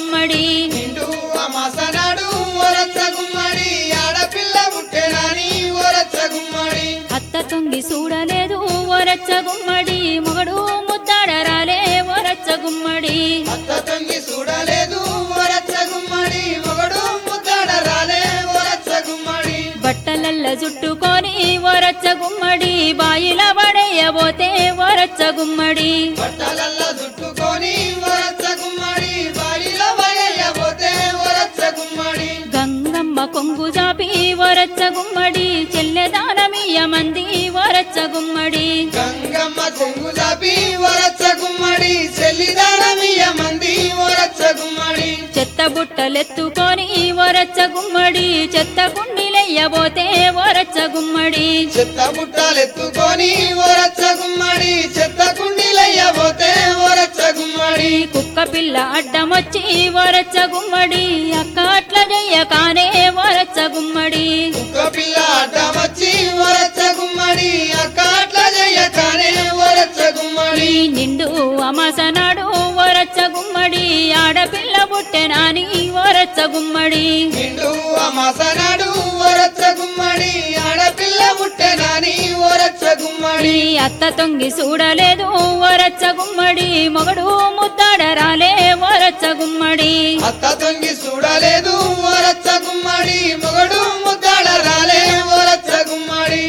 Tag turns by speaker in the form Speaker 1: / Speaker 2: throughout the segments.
Speaker 1: గుమ్మడి
Speaker 2: నిండు అమాసనాడు ఓరచ్చ గుమ్మడి ఆడపిల్ల పుట్టెనాని ఓరచ్చ గుమ్మడి
Speaker 1: అత్త తొంగి చూడలేదు వరచ్చ గుమ్మడి మొగడు ముద్దాడరాలే వరచ్చ గుమ్మడి
Speaker 2: అత్త తొంగి చూడలేదు ఓరచ్చ గుమ్మడి మొగడు ముద్దాడ రాలే ఓరచ్చ గుమ్మడి
Speaker 1: బట్టలల్ల జుట్టుకొని వరచ్చ గుమ్మడి బాయిల పడేయబోతే వరచ్చ గుమ్మడి
Speaker 2: బట్టలల్ల చుట్టుకొని ఓరచ్చ గుమ్మడి బాయిలో పడేయబోతే ఓరచ్చ గుమ్మడి
Speaker 1: గంగమ్మ కొంగు జాపి వరచ్చ గుమ్మడి చెల్లెదానమీయ మంది వరచ్చ గుమ్మడి
Speaker 2: గంగమ్మ చెంగు జాపి ఓరచ్చ గుమ్మడి చెల్లిదారమియ మంది ఓరచ్చ గుమ్మడి
Speaker 1: చెత్త బుట్టలెత్తుకొని వరచ్చ గుమ్మడి చెత్త కుండీలెయ్యబోతే వరచ్చ గుమ్మడి
Speaker 2: చెత్త బుట్టాలెత్తుకొని ఓరచ్చ గుమ్మడి చెత్త కుండీలయ్యబోతే ఓరచ్చ గుమ్మడి
Speaker 1: కుక్క పిల్ల అడ్డమొచ్చి వరచ్చ గుమ్మడి అక్క అట్ల చెయ్యకానే వరచ్చ గుమ్మడి
Speaker 2: కుక్క పిల్ల అడ్డమచ్చి ఓరచ్చ గుమ్మడి అక్క అట్లా చెయ్యకానే ఓరచ్చ గుమ్మడి
Speaker 1: ఈ నిండు అమాసనాడు వరచ్చ గుమ్మడి ఆడపిల్ల పుట్టెనాని వరచ్చ గుమ్మడి
Speaker 2: నిండు అమాసనాడు ఓరచ్చ గుమ్మడి ఆడపిల్ల పుట్టెనాని ఓరచ్చ గుమ్మడి
Speaker 1: ఈ అత్త తొంగి చూడలేదు వరచ్చ గుమ్మడి మొగడు ముద్దాడరాలే వరచ్చ గుమ్మడి
Speaker 2: అత్త తొంగి చూడలేదు ఓరచ్చ గుమ్మడి మొగడు ముద్దాడ రాలే ఓరచ్చ గుమ్మడి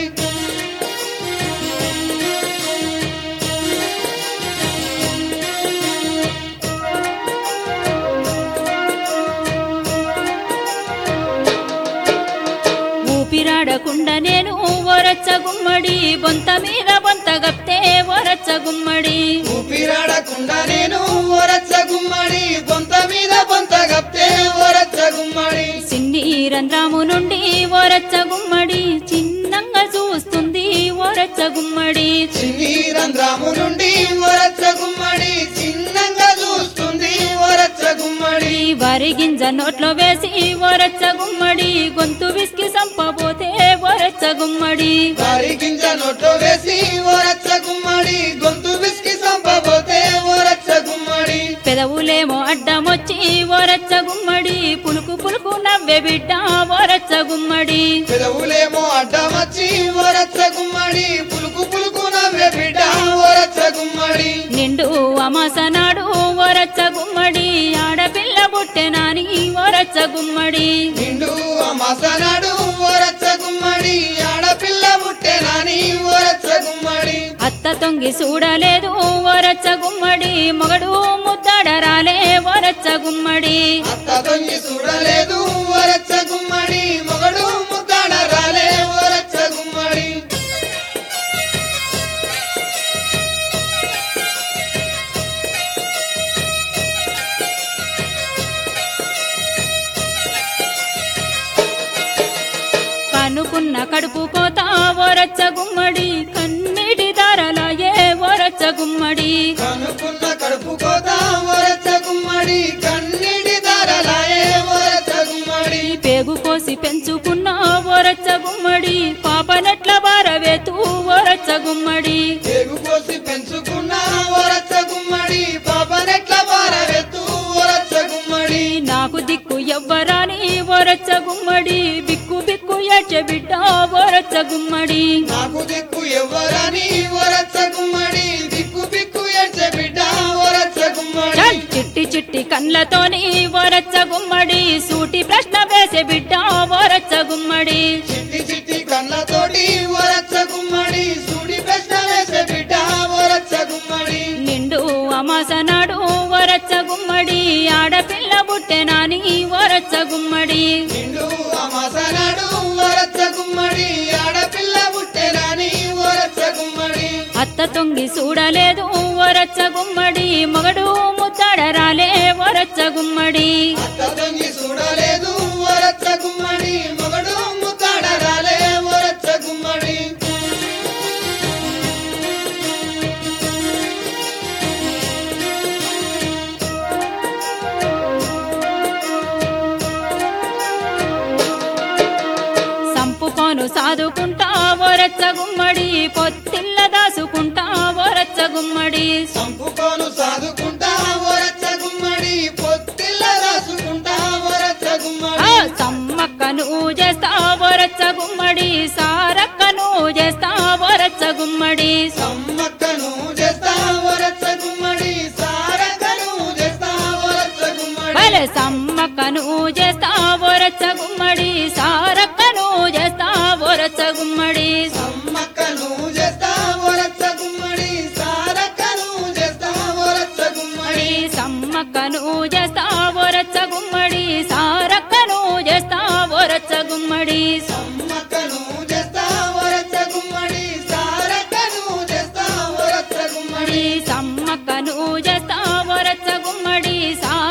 Speaker 1: ఊపిరాడకుండా నేను వరచ్చ గుమ్మడి బొంత మీద బొంత గప్తే వరచ్చ గుమ్మడి
Speaker 2: ఊపిరాడకుండా నేను ఓరచ్చ గుమ్మడి బొంత మీద బొంత గప్తే ఓరచ్చ గుమ్మడి
Speaker 1: సిన్ని రంధ్రాము నుండి వరచ్చ గుమ్మడి చిన్నంగా చూస్తుంది వరచ్చ గుమ్మడి
Speaker 2: చిన్ని రంధ్రాము నుండి ఓరచ్చ గుమ్మడి చిన్నంగా చూస్తుంది ఓరచ్చ గుమ్మడి
Speaker 1: ఈ వరి గింజ నోట్లో వేసి వరచ్చ గుమ్మడి గొంతు విసికి సంపబోతే వరచ్చ గుమ్మడి
Speaker 2: వారి గింజ నోట్లో వేసి ఓరచ్చ గుమ్మడి గొంతు విసికి సంపబోతే ఓరచ్చ గుమ్మడి
Speaker 1: పెదవులేమో అడ్డమొచ్చి వరచ్చ గుమ్మడి పులుకు పులుకు నవ్వే బిడ్డ వరచ్చ గుమ్మడి
Speaker 2: పెదవులేమో అడ్డమచ్చి ఓరచ్చ గుమ్మడి పులుకు పులుకు నవ్వే బిడ్డ ఓరచ్చ గుమ్మడి
Speaker 1: నిండు అమాసనాడు వరచ్చ గుమ్మడి ఆడపిల్ల పుట్టెనాని వరచ్చ గుమ్మడి
Speaker 2: నిండు అమాసనాడు ఓరచ్చ గుమ్మడి ఆడపిల్ల పుట్టెనాని ఓరచ్చ గుమ్మడి
Speaker 1: అత్త తొంగి చూడలేదు వరచ్చ గుమ్మడి మొగడు ముద్దాడరాలే వరచ్చ గుమ్మడి
Speaker 2: అత్త దొంగి చూడలేదు ఓరచ్చ గుమ్మడి మొగడు ముద్దాడ రాలే ఓరచ్చ గుమ్మడి
Speaker 1: కనుకున్న కడుపు కోత వరచ్చ గుమ్మడి కన్నీటి దారలాయే వరచ్చ గుమ్మడి
Speaker 2: కనుకున్న కడుపు కోత ఓరచ్చ గుమ్మడి కన్నీటి ధరలాయే ఓరచ్చ గుమ్మడి
Speaker 1: ఈ పేగు కోసి పెంచుకున్న వరచ్చ గుమ్మడి పాపనెట్ల బారవేతూ వరచ్చ గుమ్మడి
Speaker 2: పేగు కోసి పెంచుకున్న ఓరచ్చ గుమ్మడి పాపనెట్ల పారవెత్తు ఓరచ్చ గుమ్మడి
Speaker 1: నాకు దిక్కు ఎవ్వరాని వరచ్చ గుమ్మడి బిక్కు బిక్కు ఏడ్చ బిడ్డ వరచ్చ గుమ్మడి
Speaker 2: నాకు దిక్కు ఎవ్వరని ఓరచ్చ గుమ్మడి దిక్కు బిక్కు ఏడ్చే బిడ్డ ఓరచ్చ గుమ్మడి
Speaker 1: చల్ చిట్టి చిట్టి కండ్లతోని వరచ్చ గుమ్మడి సూటి ప్రశ్న వేసే బిడ్డ వరచ్చ గుమ్మడి
Speaker 2: చిట్టి చిట్టి కళ్ళతోటి ఓరచ్చ గుమ్మడి సూడి ప్రశ్న వేసే బిడ్డ ఓరచ్చ గుమ్మడి
Speaker 1: నిండు అమాసనాడు వరచ్చ గుమ్మడి ఆడపిల్ల పుట్టెనాని వరచ్చ గుమ్మడి
Speaker 2: నిండు అమాసనాడు ఓరచ్చ గుమ్మడి ఆడపిల్ల పుట్టెనాని ఓరచ్చ గుమ్మడి
Speaker 1: అత్త తొంగి చూడలేదు వరచ్చ గుమ్మడి మగడు ముద్దాడరాలే వరచ్చ గుమ్మడి
Speaker 2: అత్త దొంగి చూడలేదు ఓరచ్చ గుమ్మడి మొగడు ముద్దాడ రాలే ఓరచ్చ గుమ్మడి
Speaker 1: సంపుకోను సాదుకుంటా వరచ్చ గుమ్మడి పొత్తిల్ల దాసుకుంటా వరచ్చ గుమ్మడి
Speaker 2: సంపుకోను సాదుకుంటా ఓరచ్చ గుమ్మడి పొత్తిల్ల
Speaker 1: సారక్కను చేస్తావో రచ్చ గుమ్మడి
Speaker 2: సమ్మక్కను చేస్తావు రచ్చ గుమ్మడి సారకను చేస్తావు రచ్చ గుమ్మడి
Speaker 1: బల సమ్మక్కను చేస్తావో రచ్చ గుమ్మడి సారక్కను చేస్తావో రచ్చ గుమ్మడి
Speaker 2: సమ్మక్కను చేస్తావు రచ్చ గుమ్మడి సారకను చేస్తావు రచ్చ గుమ్మడి
Speaker 1: గుమ్మడి సమ్మక్కను చేస్తావో రచ్చ గుమ్మడి సారక్కను చేస్తావో రచ్చ గుమ్మడి
Speaker 2: సమ్మక్కను చేస్తావు రచ్చ గుమ్మడి సారకను చేస్తావు రచ్చ గుమ్మడి
Speaker 1: గుమ్మడి సమ్మక్కను చేస్తావో రచ్చ గుమ్మడి సా